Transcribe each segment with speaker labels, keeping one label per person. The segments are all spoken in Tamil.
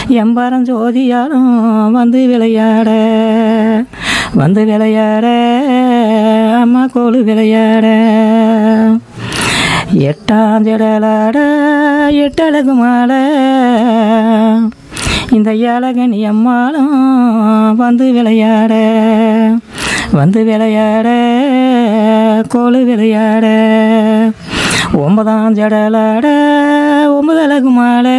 Speaker 1: எம்பாரம் ஜோதியாலும் வந்து விளையாட வந்து விளையாட அம்மா கோழு விளையாட எட்டாஞ்சடலாட எட்டழகு மாலை இந்த ஏழகனி அம்மாளும் வந்து விளையாட வந்து விளையாட கோழு விளையாட ஒன்பதாம் ஜடலாட ஒன்பது அழகு மாலை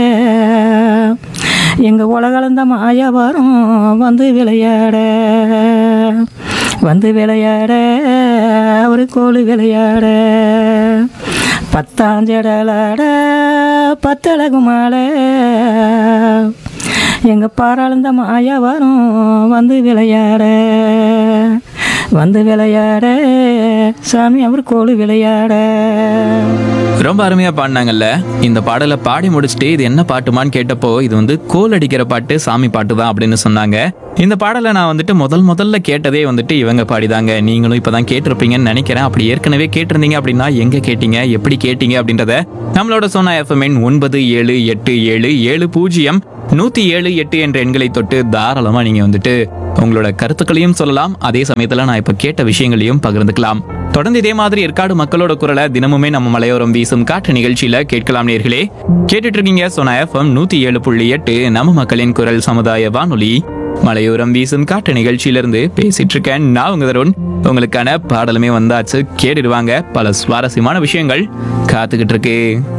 Speaker 1: எங்கள் உலகளந்த மாயவரும் வந்து விளையாட வந்து விளையாட ஒரு கோழு விளையாட பத்தாஞ்சடலாட பத்தழகு மாலை எங்கள் பாராளுந்த மாயா வரும் வந்து விளையாட வந்து விளையாட சாமி அவர் கோழு விளையாட
Speaker 2: ரொம்ப அருமையா பாடினாங்கல்ல இந்த பாடலை பாடி முடிச்சுட்டு இது என்ன பாட்டுமான்னு கேட்டப்போ இது வந்து கோல் அடிக்கிற பாட்டு சாமி பாட்டு தான் அப்படின்னு சொன்னாங்க இந்த பாடலை நான் வந்துட்டு முதல் முதல்ல கேட்டதே வந்துட்டு இவங்க பாடிதாங்க நீங்களும் இப்பதான் கேட்டிருப்பீங்கன்னு நினைக்கிறேன் அப்படி ஏற்கனவே கேட்டிருந்தீங்க அப்படின்னா எங்க கேட்டீங்க எப்படி கேட்டீங்க அப்படின்றத நம்மளோட சோனா எஃப்எம் ஒன்பது ஏழு எட்டு ஏழு ஏழு பூஜ்ஜியம் நூத்தி ஏழு எட்டு என்ற எண்களை தொட்டு தாராளமா நீங்க வந்துட்டு உங்களோட கருத்துக்களையும் சொல்லலாம் அதே சமயத்துல நான் இப்ப கேட்ட விஷயங்களையும் பகிர்ந்துக்கலாம் தொடர்ந்து இதே மாதிரி ஏற்காடு மக்களோட குரலை தினமுமே நம்ம மலையோரம் வீசும் காற்று நிகழ்ச்சியில கேட்கலாம் நேர்களே கேட்டுட்டு இருக்கீங்க சோனா எஃப்எம் நூத்தி ஏழு புள்ளி எட்டு நம்ம மக்களின் குரல் சமுதாய வானொலி மலையோரம் வீசும் காற்று நிகழ்ச்சியிலிருந்து பேசிட்டு இருக்கேன் நான் உங்க தருண் உங்களுக்கான பாடலுமே வந்தாச்சு கேட்டுடுவாங்க பல சுவாரஸ்யமான விஷயங்கள் காத்துக்கிட்டு இருக்கு